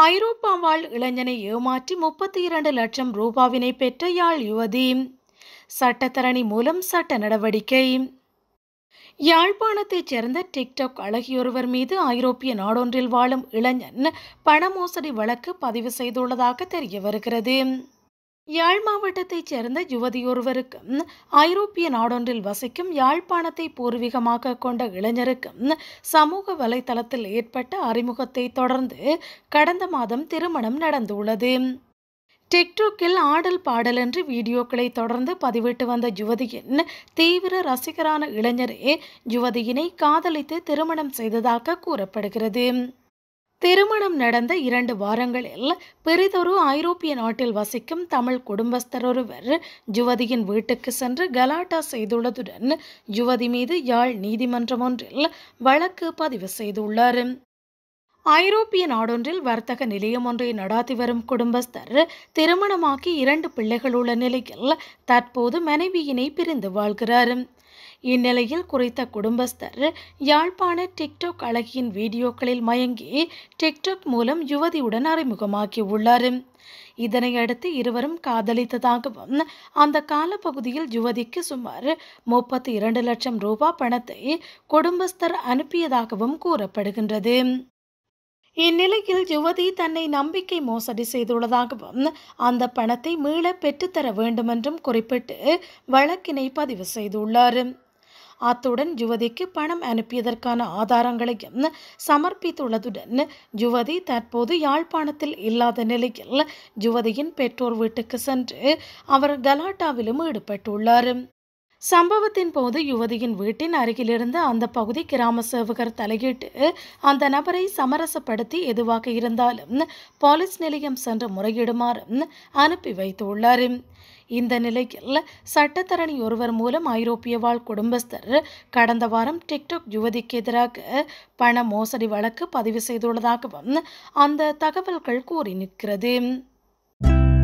ஐரோப்பா வாழ் இளைஞனை ஏமாற்றி முப்பத்தி இரண்டு லட்சம் ரூபாவினை பெற்ற யாழ் யுவதி சட்டத்தரணி மூலம் சட்ட நடவடிக்கை யாழ்ப்பாணத்தைச் சேர்ந்த டிக்டாக் அழகியொருவர் மீது ஐரோப்பிய நாடொன்றில் வாழும் இளைஞன் பண மோசடி வழக்கு பதிவு செய்துள்ளதாக தெரிய வருகிறது யாழ் மாவட்டத்தைச் சேர்ந்த யுவதியொருவருக்கும் ஐரோப்பிய நாடொன்றில் வசிக்கும் யாழ்ப்பாணத்தை பூர்வீகமாக கொண்ட இளைஞருக்கும் சமூக வலைதளத்தில் ஏற்பட்ட அறிமுகத்தை தொடர்ந்து கடந்த மாதம் திருமணம் நடந்துள்ளது டிக்டாக்கில் ஆடல் பாடல் என்று வீடியோக்களை தொடர்ந்து பதிவிட்டு வந்த யுவதியின் தீவிர ரசிகரான இளைஞரே யுவதியினை காதலித்து திருமணம் செய்ததாக கூறப்படுகிறது திருமணம் நடந்த இரண்டு வாரங்களில் பெரிதொரு ஐரோப்பிய நாட்டில் வசிக்கும் தமிழ் குடும்பஸ்தர் ஒருவர் யுவதியின் வீட்டுக்கு சென்று கலாட்டா செய்துள்ளதுடன் யுவதி மீது யாழ் நீதிமன்றம் ஒன்றில் வழக்கு பதிவு செய்துள்ளார் ஐரோப்பிய நாடொன்றில் வர்த்தக நிலையம் ஒன்றை நடாத்தி வரும் குடும்பஸ்தர் திருமணமாக்கி இரண்டு பிள்ளைகள் உள்ள நிலையில் தற்போது மனைவியினை பிரிந்து வாழ்கிறார் இந்நிலையில் குறித்த குடும்பஸ்தர் யாழ்ப்பாண டிக்டாக் அழகியின் வீடியோக்களில் மயங்கி டிக்டாக் மூலம் யுவதியுடன் அறிமுகமாக்கியுள்ளார் இதனை அடுத்து இருவரும் காதலித்ததாகவும் அந்த காலப்பகுதியில் யுவதிக்கு சுமார் முப்பத்தி இரண்டு லட்சம் ரூபாய் பணத்தை குடும்பஸ்தர் அனுப்பியதாகவும் கூறப்படுகின்றது இந்நிலையில் யுவதி தன்னை நம்பிக்கை மோசடி செய்துள்ளதாகவும் அந்த பணத்தை மீள பெற்றுத்தர வேண்டுமென்றும் குறிப்பிட்டு வழக்கினை பதிவு செய்துள்ளார் அத்துடன் யுவதிக்கு பணம் அனுப்பியதற்கான ஆதாரங்களையும் சமர்ப்பித்துள்ளதுடன் யுவதி தற்போது யாழ்ப்பாணத்தில் இல்லாத நிலையில் யுவதியின் பெற்றோர் வீட்டுக்கு சென்று அவர் கலாட்டாவிலும் ஈடுபட்டுள்ளார் சம்பவத்தின் போது யுவதியின் வீட்டின் அருகிலிருந்த அந்த பகுதி கிராம சேவகர் தலையிட்டு அந்த நபரை சமரசப்படுத்தி எதுவாக இருந்தாலும் போலீஸ் நிலையம் சென்று முறையிடுமாறும் அனுப்பி வைத்துள்ளார் இந்த நிலையில் சட்டத்தரணி ஒருவர் மூலம் ஐரோப்பிய வாழ் குடும்பஸ்தர் கடந்த வாரம் டிக்டாக் யுவதிக்கு எதிராக பண மோசடி வழக்கு பதிவு செய்துள்ளதாகவும் அந்த தகவல்கள் கூறி நிற்கிறது